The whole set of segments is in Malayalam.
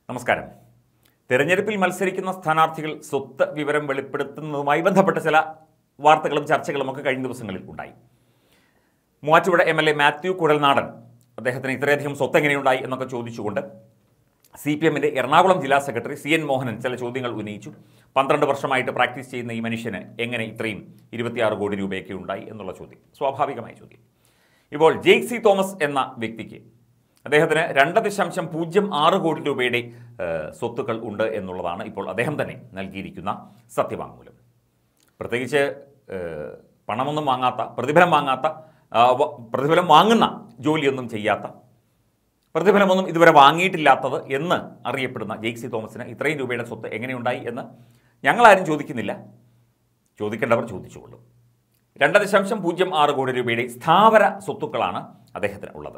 നമസ്കാരം തെരഞ്ഞെടുപ്പിൽ മത്സരിക്കുന്ന സ്ഥാനാർത്ഥികൾ സ്വത്ത് വിവരം വെളിപ്പെടുത്തുന്നതുമായി ബന്ധപ്പെട്ട ചില വാർത്തകളും ചർച്ചകളും ഒക്കെ കഴിഞ്ഞ ദിവസങ്ങളിൽ ഉണ്ടായി Muvattupuzha M L A Mathew Kuzhalnadan അദ്ദേഹത്തിന് ഇത്രയധികം സ്വത്ത് എങ്ങനെയുണ്ടായി എന്നൊക്കെ ചോദിച്ചുകൊണ്ട് സി പി എമ്മിൻ്റെ എറണാകുളം ജില്ലാ സെക്രട്ടറി സി എൻ മോഹനൻ ചില ചോദ്യങ്ങൾ ഉന്നയിച്ചു പന്ത്രണ്ട് വർഷമായിട്ട് പ്രാക്ടീസ് ചെയ്യുന്ന ഈ മനുഷ്യന് എങ്ങനെ ഇത്രയും ഇരുപത്തിയാറ് കോടി രൂപയൊക്കെ ഉണ്ടായി എന്നുള്ള ചോദ്യം സ്വാഭാവികമായ ചോദ്യം ഇപ്പോൾ ജെയ്ക് സി തോമസ് എന്ന വ്യക്തിക്ക് അദ്ദേഹത്തിന് രണ്ട് ദശാംശം പൂജ്യം ആറ് കോടി രൂപയുടെ ഏഹ്, സ്വത്തുക്കൾ ഉണ്ട് എന്നുള്ളതാണ് ഇപ്പോൾ അദ്ദേഹം തന്നെ നൽകിയിരിക്കുന്ന സത്യവാങ്മൂലം പ്രത്യേകിച്ച് ഏഹ്, പണമൊന്നും വാങ്ങാത്ത പ്രതിഫലം വാങ്ങാത്ത ആ, വ- പ്രതിഫലം വാങ്ങുന്ന ജോലിയൊന്നും ചെയ്യാത്ത പ്രതിഫലമൊന്നും ഇതുവരെ വാങ്ങിയിട്ടില്ലാത്തത് എന്ന് അറിയപ്പെടുന്ന ജെയ്ക്സി തോമസിന് ഇത്രയും രൂപയുടെ സ്വത്ത് എങ്ങനെയുണ്ടായി എന്ന് ഞങ്ങളാരും ചോദിക്കുന്നില്ല ചോദിക്കേണ്ടവർ ചോദിച്ചുകൊള്ളും രണ്ട് ദശാംശം പൂജ്യം ആറ് കോടി രൂപയുടെ സ്ഥാവര സ്വത്തുക്കളാണ് അദ്ദേഹത്തിന് ഉള്ളത്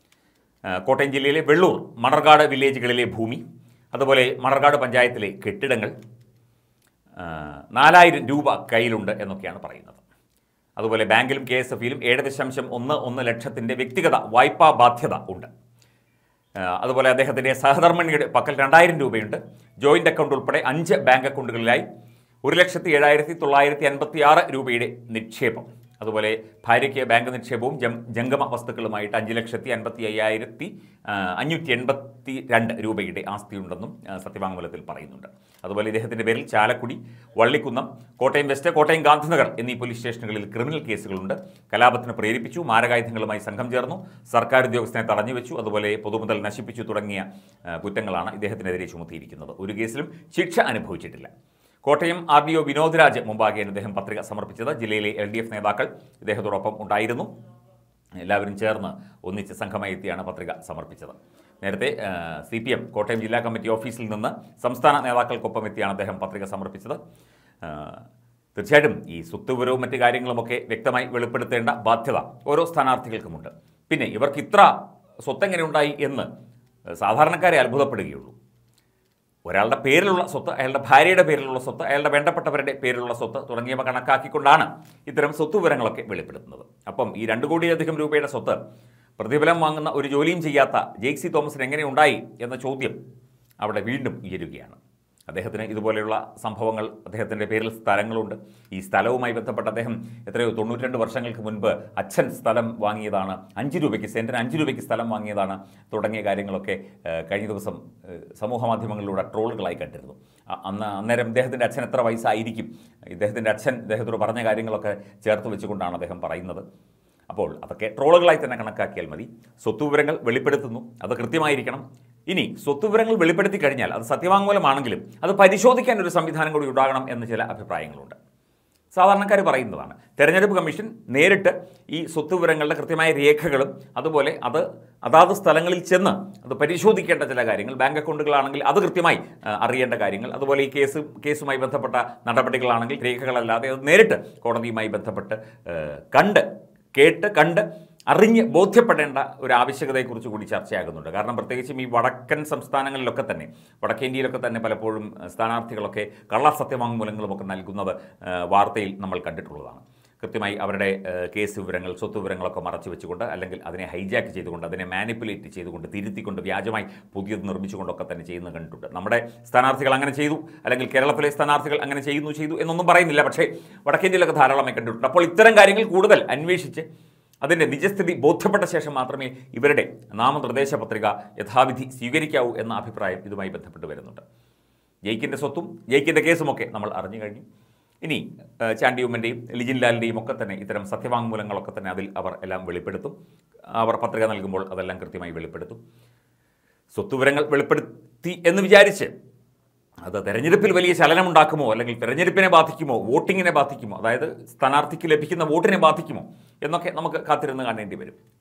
ആ, കോട്ടയം ജില്ലയിലെ വെള്ളൂർ മണർകാട് വില്ലേജുകളിലെ ഭൂമി അതുപോലെ മണർകാട് പഞ്ചായത്തിലെ കെട്ടിടങ്ങൾ ആ, നാലായിരം രൂപ കയ്യിലുണ്ട് എന്നൊക്കെയാണ് പറയുന്നത് അതുപോലെ ബാങ്കിലും കെ എസ് എഫിലും ഏഴ് ദശാംശം ഒന്ന് ഒന്ന് ലക്ഷത്തിൻ്റെ വ്യക്തിഗത വായ്പാ ബാധ്യത ഉണ്ട് ആ, അതുപോലെ അദ്ദേഹത്തിൻ്റെ സഹധർമ്മിണിയുടെ പക്കൽ രണ്ടായിരം രൂപയുണ്ട് ജോയിൻ്റ് അക്കൗണ്ട് ഉൾപ്പെടെ അഞ്ച് ബാങ്ക് അക്കൗണ്ടുകളിലായി ഒരു ലക്ഷത്തി ഏഴായിരത്തി തൊള്ളായിരത്തി അൻപത്തി ആറ് രൂപയുടെ നിക്ഷേപം അതുപോലെ ഭാര്യയ്ക്ക് ബാങ്ക് നിക്ഷേപവും ജം ജംഗമ വസ്തുക്കളുമായിട്ട് അഞ്ച് ലക്ഷത്തി അൻപത്തി അയ്യായിരത്തി ആ, അഞ്ഞൂറ്റി എൺപത്തി രണ്ട് രൂപയുടെ ആസ്തിയുണ്ടെന്നും ആ, സത്യവാങ്മൂലത്തിൽ പറയുന്നുണ്ട് അതുപോലെ ഇദ്ദേഹത്തിൻ്റെ പേരിൽ ചാലക്കുടി വള്ളിക്കുന്നം കോട്ടയം വെസ്റ്റ് കോട്ടയം ഗാന്ധിനഗർ എന്നീ പോലീസ് സ്റ്റേഷനുകളിൽ ക്രിമിനൽ കേസുകളുണ്ട് കലാപത്തിന് പ്രേരിപ്പിച്ചു മാരകായുധങ്ങളുമായി സംഘം ചേർന്നു സർക്കാർ ഉദ്യോഗസ്ഥനെ തടഞ്ഞുവെച്ചു അതുപോലെ പൊതുമുതൽ നശിപ്പിച്ചു തുടങ്ങിയ ആ, കുറ്റങ്ങളാണ് ഇദ്ദേഹത്തിനെതിരെ ചുമത്തിയിരിക്കുന്നത് ഒരു കേസിലും ശിക്ഷ അനുഭവിച്ചിട്ടില്ല Kottayam R D O Vinod Raj മുമ്പാകെയാണ് ഇദ്ദേഹം പത്രിക സമർപ്പിച്ചത് ജില്ലയിലെ എൽ ഡി എഫ് നേതാക്കൾ ഇദ്ദേഹത്തോടൊപ്പം ഉണ്ടായിരുന്നു എല്ലാവരും ചേർന്ന് ഒന്നിച്ച് സംഘമായി എത്തിയാണ് പത്രിക സമർപ്പിച്ചത് നേരത്തെ സി പി എം കോട്ടയം ജില്ലാ കമ്മിറ്റി ഓഫീസിൽ നിന്ന് സംസ്ഥാന നേതാക്കൾക്കൊപ്പം എത്തിയാണ് അദ്ദേഹം പത്രിക സമർപ്പിച്ചത് ആ, തീർച്ചയായിട്ടും ഈ സ്വത്തുവിവരവും മറ്റു കാര്യങ്ങളുമൊക്കെ വ്യക്തമായി വെളിപ്പെടുത്തേണ്ട ബാധ്യത ഓരോ സ്ഥാനാർത്ഥികൾക്കുമുണ്ട് പിന്നെ ഇവർക്ക് ഇത്ര സ്വത്തെങ്ങനെ ഉണ്ടായി എന്ന് സാധാരണക്കാരെ അത്ഭുതപ്പെടുകയുള്ളൂ ഒരാളുടെ പേരിലുള്ള സ്വത്ത് അയാളുടെ ഭാര്യയുടെ പേരിലുള്ള സ്വത്ത് അയാളുടെ വേണ്ടപ്പെട്ടവരുടെ പേരിലുള്ള സ്വത്ത് തുടങ്ങിയവ കണക്കാക്കിക്കൊണ്ടാണ് ഇത്തരം സ്വത്ത് വിവരങ്ങളൊക്കെ വെളിപ്പെടുത്തുന്നത് അപ്പം ഈ രണ്ട് കോടിയിലധികം രൂപയുടെ സ്വത്ത് പ്രതിഫലം വാങ്ങുന്ന ഒരു ജോലിയും ചെയ്യാത്ത ജെയ്ക്സി തോമസിന് എങ്ങനെ ഉണ്ടായി എന്ന ചോദ്യം അവിടെ വീണ്ടും ഉയരുകയാണ് അദ്ദേഹത്തിന് ഇതുപോലെയുള്ള സംഭവങ്ങൾ അദ്ദേഹത്തിൻ്റെ പേരിൽ സ്ഥലങ്ങളുണ്ട് ഈ സ്ഥലവുമായി ബന്ധപ്പെട്ട് അദ്ദേഹം എത്രയോ തൊണ്ണൂറ്റിരണ്ട് വർഷങ്ങൾക്ക് മുൻപ് അച്ഛൻ സ്ഥലം വാങ്ങിയതാണ് അഞ്ച് രൂപയ്ക്ക് സെൻറ്റിന് അഞ്ച് രൂപയ്ക്ക് സ്ഥലം വാങ്ങിയതാണ് തുടങ്ങിയ കാര്യങ്ങളൊക്കെ ഏഹ്, കഴിഞ്ഞ ദിവസം ഏഹ്, സമൂഹ മാധ്യമങ്ങളിലൂടെ ട്രോളുകളായി കണ്ടിരുന്നു അ- അന്ന് അന്നേരം ഇദ്ദേഹത്തിൻ്റെ അച്ഛൻ എത്ര വയസ്സായിരിക്കും ഇദ്ദേഹത്തിൻ്റെ അച്ഛൻ ഇദ്ദേഹത്തോട് പറഞ്ഞ കാര്യങ്ങളൊക്കെ ചേർത്ത് വെച്ചുകൊണ്ടാണ് അദ്ദേഹം പറയുന്നത് അപ്പോൾ അതൊക്കെ ട്രോളുകളായി തന്നെ കണക്കാക്കിയാൽ മതി സ്വത്തുവിവരങ്ങൾ വെളിപ്പെടുത്തുന്നു അത് കൃത്യമായിരിക്കണം ഇനി സ്വത്തുവിവരങ്ങൾ വെളിപ്പെടുത്തി കഴിഞ്ഞാൽ അത് സത്യവാങ്മൂലമാണെങ്കിലും അത് പരിശോധിക്കാൻ ഒരു സംവിധാനം കൂടി ഉണ്ടാകണം എന്ന് ചില അഭിപ്രായങ്ങളുണ്ട് സാധാരണക്കാർ പറയുന്നതാണ് തെരഞ്ഞെടുപ്പ് കമ്മീഷൻ നേരിട്ട് ഈ സ്വത്തുവിവരങ്ങളുടെ കൃത്യമായ രേഖകളും അതുപോലെ അത് അതാത് സ്ഥലങ്ങളിൽ ചെന്ന് അത് പരിശോധിക്കേണ്ട ചില കാര്യങ്ങൾ ബാങ്ക് അക്കൗണ്ടുകളാണെങ്കിൽ അത് കൃത്യമായി ആ, അറിയേണ്ട കാര്യങ്ങൾ അതുപോലെ ഈ കേസ് കേസുമായി ബന്ധപ്പെട്ട നടപടികളാണെങ്കിൽ രേഖകളല്ലാതെ അത് നേരിട്ട് കോടതിയുമായി ബന്ധപ്പെട്ട് ആ, കണ്ട് കേട്ട് കണ്ട് അറിഞ്ഞ് ബോധ്യപ്പെടേണ്ട ഒരു ആവശ്യകതയെക്കുറിച്ച് കൂടി ചർച്ചയാകുന്നുണ്ട് കാരണം പ്രത്യേകിച്ചും ഈ വടക്കൻ സംസ്ഥാനങ്ങളിലൊക്കെ തന്നെ വടക്കേന്ത്യയിലൊക്കെ തന്നെ പലപ്പോഴും ആ, സ്ഥാനാർത്ഥികളൊക്കെ കള്ള സത്യവാങ്മൂലങ്ങളുമൊക്കെ നൽകുന്നത് ആ, വാർത്തയിൽ നമ്മൾ കണ്ടിട്ടുള്ളതാണ് കൃത്യമായി അവരുടെ ആ, കേസ് വിവരങ്ങൾ സ്വത്ത് വിവരങ്ങളൊക്കെ മറച്ചു വെച്ചുകൊണ്ട് അല്ലെങ്കിൽ അതിനെ ഹൈജാക്ക് ചെയ്തുകൊണ്ട് അതിനെ മാനിപ്പുലേറ്റ് ചെയ്തുകൊണ്ട് തിരുത്തിക്കൊണ്ട് വ്യാജമായി പുതിയത് നിർമ്മിച്ചുകൊണ്ടൊക്കെ തന്നെ ചെയ്യുന്നത് കണ്ടിട്ടുണ്ട് നമ്മുടെ സ്ഥാനാർത്ഥികൾ അങ്ങനെ ചെയ്തു അല്ലെങ്കിൽ കേരളത്തിലെ സ്ഥാനാർത്ഥികൾ അങ്ങനെ ചെയ്യുന്നു ചെയ്തു എന്നൊന്നും പറയുന്നില്ല പക്ഷേ വടക്കേന്ത്യയിലൊക്കെ ധാരാളമായി കണ്ടിട്ടുണ്ട് അപ്പോൾ ഇത്തരം കാര്യങ്ങൾ കൂടുതൽ അന്വേഷിച്ച് അതിൻ്റെ നിജസ്ഥിതി ബോധ്യപ്പെട്ട ശേഷം മാത്രമേ ഇവരുടെ നാമനിർദ്ദേശ പത്രിക യഥാവിധി സ്വീകരിക്കാവൂ എന്ന അഭിപ്രായം ഇതുമായി ബന്ധപ്പെട്ട് വരുന്നുണ്ട് ജയിക്കിൻ്റെ സ്വത്തും ജയിക്കിൻ്റെ കേസുമൊക്കെ നമ്മൾ അറിഞ്ഞു കഴിഞ്ഞു ഇനി ഏഹ്, ചാണ്ടി ഉമ്മൻ്റെയും ലിജിൻ ലാലിൻ്റെയും ഒക്കെ തന്നെ ഇത്തരം സത്യവാങ്മൂലങ്ങളൊക്കെ തന്നെ അതിൽ അവർ എല്ലാം വെളിപ്പെടുത്തും അവർ പത്രിക നൽകുമ്പോൾ അതെല്ലാം കൃത്യമായി വെളിപ്പെടുത്തും സ്വത്തുവിവരങ്ങൾ വെളിപ്പെടുത്തി എന്ന് വിചാരിച്ച് അത് തെരഞ്ഞെടുപ്പിൽ വലിയ ചലനമുണ്ടാക്കുമോ അല്ലെങ്കിൽ തെരഞ്ഞെടുപ്പിനെ ബാധിക്കുമോ വോട്ടിങ്ങിനെ ബാധിക്കുമോ അതായത് സ്ഥാനാർത്ഥിക്ക് ലഭിക്കുന്ന വോട്ടിനെ ബാധിക്കുമോ എന്നൊക്കെ നമുക്ക് കാത്തിരുന്ന് കാണേണ്ടി വരും